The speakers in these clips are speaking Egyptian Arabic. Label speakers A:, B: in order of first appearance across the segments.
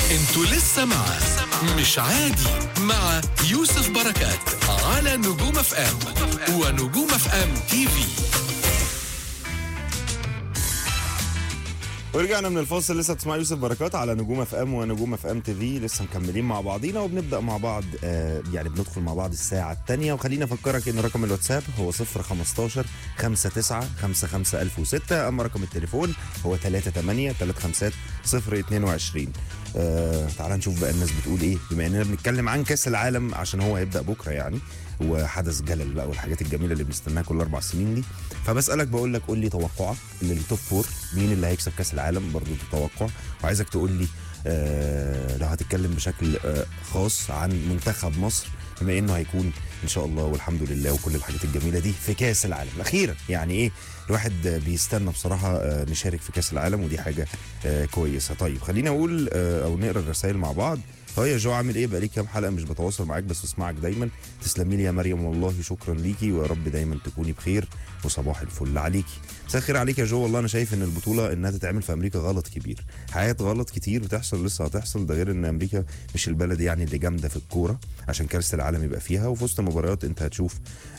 A: انتوا لسه مع مش عادي مع يوسف بركات على نجوم اف ام ونجوم اف ام تي في
B: ورجعنا من الفاصل لسه بتسمع يوسف بركات على نجوم اف ام ونجوم اف ام تي في لسه مكملين مع بعضينا وبنبدا مع بعض آه يعني بندخل مع بعض الساعه الثانيه وخلينا افكرك ان رقم الواتساب هو 015 59 55006 اما رقم التليفون هو 38 35 022 آه تعال نشوف بقى الناس بتقول ايه بما اننا بنتكلم عن كاس العالم عشان هو هيبدا بكره يعني وحدث جلل بقى والحاجات الجميله اللي بنستناها كل اربع سنين دي فبسالك بقول لك قول لي توقعك للتوب فور مين اللي هيكسب كاس العالم برضو تتوقع وعايزك تقول لي آه لو هتتكلم بشكل آه خاص عن منتخب مصر بما انه هيكون ان شاء الله والحمد لله وكل الحاجات الجميله دي في كاس العالم اخيرا يعني ايه الواحد بيستنى بصراحه آه نشارك في كاس العالم ودي حاجه آه كويسه طيب خلينا اقول آه او نقرا الرسائل مع بعض اه يا جو عامل ايه بقالي كام حلقه مش بتواصل معاك بس اسمعك دايما تسلمي لي يا مريم والله شكرا ليكي ويا رب دايما تكوني بخير وصباح الفل عليكي مساء الخير عليك يا جو والله انا شايف ان البطوله انها تتعمل في امريكا غلط كبير حاجات غلط كتير بتحصل لسه هتحصل ده غير ان امريكا مش البلد يعني اللي جامده في الكوره عشان كاس العالم يبقى فيها وفي وسط المباريات انت هتشوف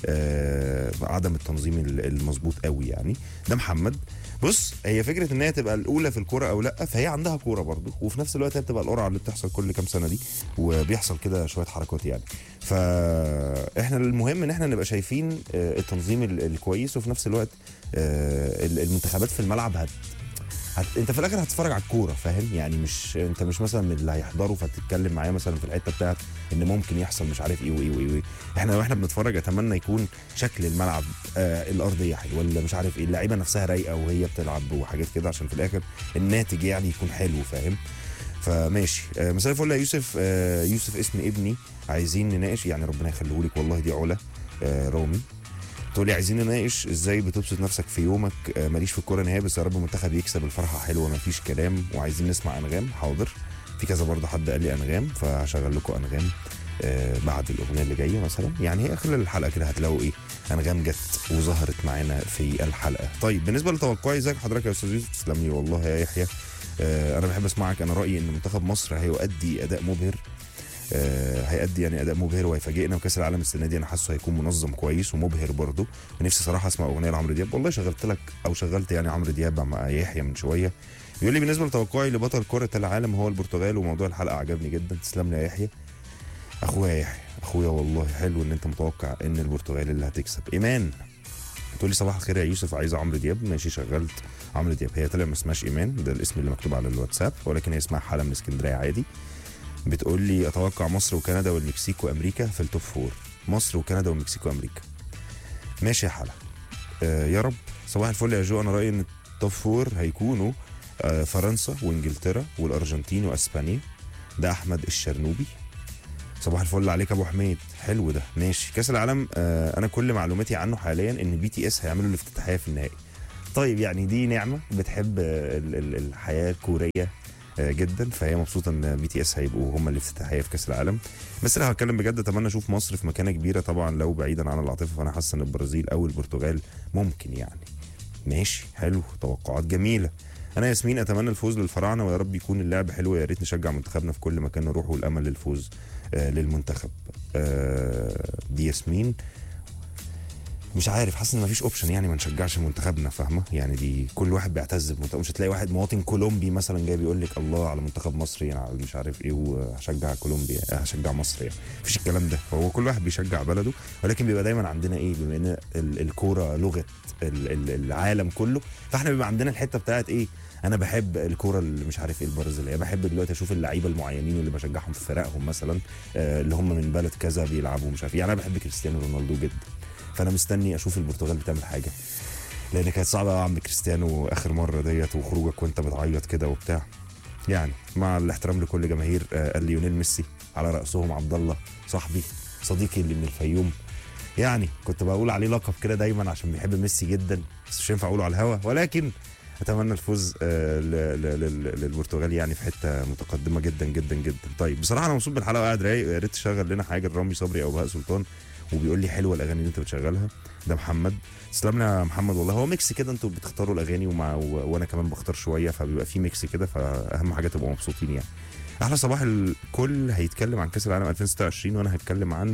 B: آه عدم التنظيم المظبوط قوي يعني ده محمد بص هي فكره ان هي تبقى الاولى في الكوره او لا فهي عندها كوره برضو وفي نفس الوقت هي بتبقى القرعه اللي بتحصل كل كام سنه دي وبيحصل كده شويه حركات يعني فاحنا المهم ان احنا نبقى شايفين آه التنظيم الكويس وفي نفس الوقت آه المنتخبات في الملعب هت هت... انت في الاخر هتتفرج على الكوره فاهم يعني مش انت مش مثلا من اللي هيحضروا فتتكلم معايا مثلا في الحته بتاعت ان ممكن يحصل مش عارف ايه وايه وايه, وإيه. احنا واحنا بنتفرج اتمنى يكون شكل الملعب آه الارضيه حلوه ولا مش عارف ايه اللعيبه نفسها رايقه وهي بتلعب وحاجات كده عشان في الاخر الناتج يعني يكون حلو فاهم فماشي آه مساء الفل يا يوسف آه يوسف اسم ابني عايزين نناقش يعني ربنا يخليه لك والله دي علا آه رامي تقول لي عايزين نناقش ازاي بتبسط نفسك في يومك آه ماليش في الكوره نهائي بس يا رب المنتخب يكسب الفرحه حلوه مفيش كلام وعايزين نسمع انغام حاضر في كذا برضه حد قال لي انغام فهشغل لكم انغام آه بعد الاغنيه اللي جايه مثلا يعني هي اخر الحلقه كده هتلاقوا ايه انغام جت وظهرت معانا في الحلقه طيب بالنسبه لتوقعي ازيك حضرتك يا استاذ يوسف تسلم لي والله يا يحيى آه انا بحب اسمعك انا رايي ان منتخب مصر هيؤدي اداء مبهر آه هيأدي يعني اداء مبهر وهيفاجئنا وكاس العالم السنه دي انا حاسه هيكون منظم كويس ومبهر برضه ونفسي صراحه اسمع اغنيه لعمرو دياب والله شغلت لك او شغلت يعني عمرو دياب مع يحيى من شويه بيقول لي بالنسبه لتوقعي لبطل كره العالم هو البرتغال وموضوع الحلقه عجبني جدا تسلم لي يا يحيى اخويا يحيى اخويا والله حلو ان انت متوقع ان البرتغال اللي هتكسب ايمان تقول لي صباح الخير يا يوسف عايزه عمرو دياب ماشي شغلت عمرو دياب هي طلع ما اسمهاش ايمان ده الاسم اللي مكتوب على الواتساب ولكن هي اسمها حاله من اسكندريه عادي بتقول لي اتوقع مصر وكندا والمكسيك وامريكا في التوب فور مصر وكندا والمكسيك وامريكا ماشي يا حلا آه يا رب صباح الفل يا جو انا رايي ان التوب فور هيكونوا آه فرنسا وانجلترا والارجنتين واسبانيا ده احمد الشرنوبي صباح الفل عليك ابو حميد حلو ده ماشي كاس العالم آه انا كل معلوماتي عنه حاليا ان بي تي اس هيعملوا الافتتاحيه في النهائي طيب يعني دي نعمه بتحب الحياه الكوريه جدا فهي مبسوطه ان بي تي اس هيبقوا هم الافتتاحيه في كاس العالم بس لو هتكلم بجد اتمنى اشوف مصر في مكانه كبيره طبعا لو بعيدا عن العاطفه فانا حاسس ان البرازيل او البرتغال ممكن يعني ماشي حلو توقعات جميله انا ياسمين اتمنى الفوز للفراعنه ويا رب يكون اللعب حلو يا ريت نشجع منتخبنا في كل مكان نروح والامل للفوز آه للمنتخب آه دي ياسمين مش عارف حاسس ان مفيش اوبشن يعني ما نشجعش منتخبنا فاهمه يعني دي كل واحد بيعتز بمنتخب مش هتلاقي واحد مواطن كولومبي مثلا جاي بيقول لك الله على منتخب مصر يعني مش عارف ايه وهشجع كولومبيا هشجع مصر يعني مفيش الكلام ده هو كل واحد بيشجع بلده ولكن بيبقى دايما عندنا ايه بما ان الكوره لغه العالم كله فاحنا بيبقى عندنا الحته بتاعت ايه انا بحب الكوره اللي مش عارف ايه البرازيليه بحب دلوقتي اشوف اللعيبه المعينين اللي بشجعهم في فرقهم مثلا آه اللي هم من بلد كذا بيلعبوا مش عارف يعني انا بحب كريستيانو رونالدو جدا فانا مستني اشوف البرتغال بتعمل حاجه لان كانت صعبه قوي عم كريستيانو اخر مره ديت وخروجك وانت بتعيط كده وبتاع يعني مع الاحترام لكل جماهير آه ليونيل ميسي على راسهم عبد الله صاحبي صديقي اللي من الفيوم يعني كنت بقول عليه لقب كده دايما عشان بيحب ميسي جدا بس مش ينفع اقوله على الهوا ولكن اتمنى الفوز آه للبرتغال يعني في حته متقدمه جدا جدا جدا طيب بصراحه انا مبسوط بالحلقه وقاعد رايق يا ريت تشغل لنا حاجه لرامي صبري او بهاء سلطان وبيقول لي حلوه الاغاني اللي انت بتشغلها ده محمد تسلم لي يا محمد والله هو ميكس كده انتوا بتختاروا الاغاني ومع و... وانا كمان بختار شويه فبيبقى في ميكس كده فاهم حاجه تبقوا مبسوطين يعني احلى صباح الكل هيتكلم عن كاس العالم 2026 وانا هتكلم عن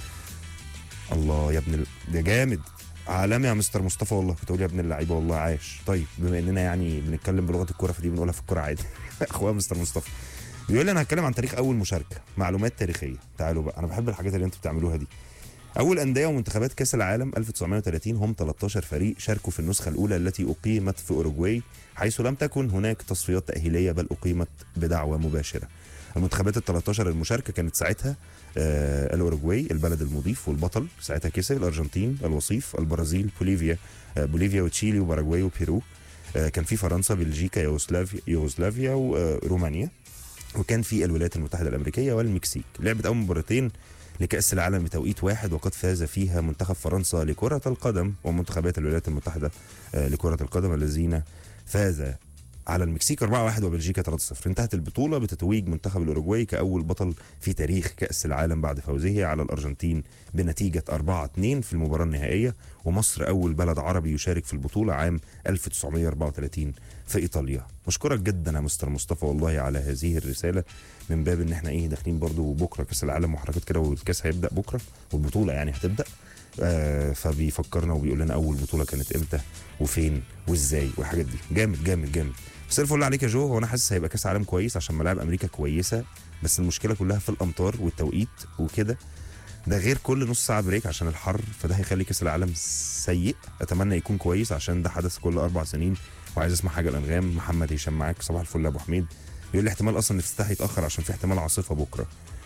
B: الله يا ابن ال... ده جامد عالمي يا مستر مصطفى والله كنت اقول يا ابن اللعيبه والله عاش طيب بما اننا يعني بنتكلم بلغه الكوره فدي بنقولها في الكوره عادي اخويا مستر مصطفى بيقول لي انا هتكلم عن تاريخ اول مشاركه معلومات تاريخيه تعالوا بقى انا بحب الحاجات اللي انتوا بتعملوها دي اول انديه ومنتخبات كاس العالم 1930 هم 13 فريق شاركوا في النسخه الاولى التي اقيمت في اوروجواي حيث لم تكن هناك تصفيات تاهيليه بل اقيمت بدعوه مباشره المنتخبات ال 13 المشاركه كانت ساعتها آه الاوروجواي البلد المضيف والبطل ساعتها كسب الارجنتين الوصيف البرازيل بوليفيا آه بوليفيا وتشيلي وباراجواي وبيرو آه كان في فرنسا بلجيكا يوغوسلافيا يوغوسلافيا ورومانيا وكان في الولايات المتحده الامريكيه والمكسيك لعبت اول مباراتين لكأس العالم بتوقيت واحد وقد فاز فيها منتخب فرنسا لكرة القدم ومنتخبات الولايات المتحدة آه، لكرة القدم الذين فاز على المكسيك 4-1 وبلجيكا 3-0 انتهت البطولة بتتويج منتخب الأوروجواي كأول بطل في تاريخ كأس العالم بعد فوزه على الأرجنتين بنتيجة 4-2 في المباراة النهائية ومصر أول بلد عربي يشارك في البطولة عام 1934 في إيطاليا مشكورك جدا يا مستر مصطفى والله على هذه الرسالة من باب ان احنا ايه داخلين برضو بكره كاس العالم وحركات كده والكاس هيبدا بكره والبطوله يعني هتبدا آه فبيفكرنا وبيقول لنا اول بطوله كانت امتى وفين وازاي والحاجات دي جامد جامد جامد بس الفل عليك يا جو هو انا حاسس هيبقى كاس عالم كويس عشان ملاعب امريكا كويسه بس المشكله كلها في الامطار والتوقيت وكده ده غير كل نص ساعه بريك عشان الحر فده هيخلي كاس العالم سيء اتمنى يكون كويس عشان ده حدث كل اربع سنين وعايز اسمع حاجه الانغام محمد هشام معاك صباح الفل يا ابو حميد يقول لي احتمال اصلا الافتتاح يتاخر عشان في احتمال عاصفه بكره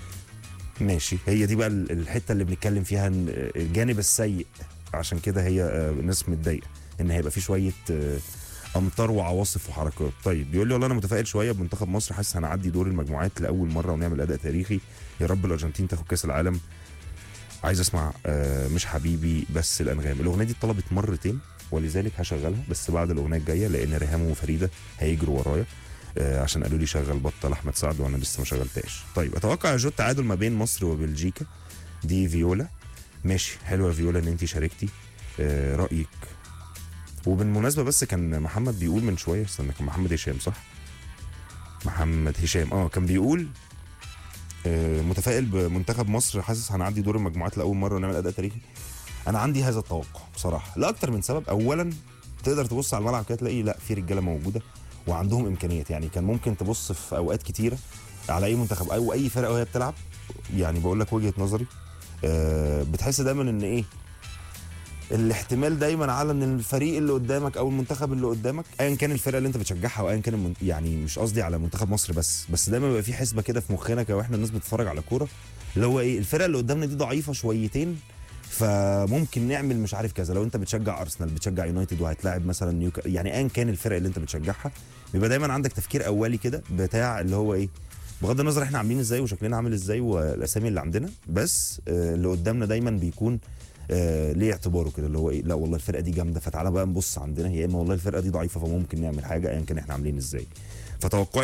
B: ماشي هي دي بقى ال- الحته اللي بنتكلم فيها إن الجانب السيء عشان كده هي آه، الناس متضايقه ان هيبقى في شويه آه، امطار وعواصف وحركات طيب بيقول لي والله انا متفائل شويه بمنتخب مصر حاسس هنعدي دور المجموعات لاول مره ونعمل اداء تاريخي يا رب الارجنتين تاخد كاس العالم عايز اسمع آه، مش حبيبي بس الانغام الاغنيه دي اتطلبت مرتين ولذلك هشغلها بس بعد الاغنيه الجايه لان ريهام وفريده هيجروا ورايا آه، عشان قالوا لي شغل بطل احمد سعد وانا لسه ما شغلتهاش طيب اتوقع يا جو التعادل ما بين مصر وبلجيكا دي فيولا ماشي حلوه يا فيولا ان انت شاركتي آه، رايك وبالمناسبه بس كان محمد بيقول من شويه استنى كان محمد هشام صح محمد هشام اه كان بيقول آه، متفائل بمنتخب مصر حاسس هنعدي دور المجموعات لاول مره ونعمل اداء تاريخي انا عندي هذا التوقع بصراحه لاكتر من سبب اولا تقدر تبص على الملعب كده تلاقي لا في رجاله موجوده وعندهم امكانيات يعني كان ممكن تبص في اوقات كتيره على اي منتخب او اي فرقه وهي بتلعب يعني بقول لك وجهه نظري آه، بتحس دايما ان ايه الاحتمال دايما على ان الفريق اللي قدامك او المنتخب اللي قدامك ايا كان الفرقه اللي انت بتشجعها وايا كان المن... يعني مش قصدي على منتخب مصر بس بس دايما بيبقى في حسبه كده في مخنا كده واحنا الناس بتتفرج على كوره اللي هو ايه الفرقه اللي قدامنا دي ضعيفه شويتين فممكن نعمل مش عارف كذا لو انت بتشجع ارسنال بتشجع يونايتد وهتلاعب مثلا نيوكا يعني ايا كان الفرق اللي انت بتشجعها بيبقى دايما عندك تفكير اولي كده بتاع اللي هو ايه بغض النظر احنا عاملين ازاي وشكلنا عامل ازاي والاسامي اللي عندنا بس آه، اللي قدامنا دايما بيكون آه ليه اعتباره كده اللي هو ايه لا والله الفرقه دي جامده فتعالى بقى نبص عندنا يا اما والله الفرقه دي ضعيفه فممكن نعمل حاجه ايا كان احنا عاملين ازاي فتوقعي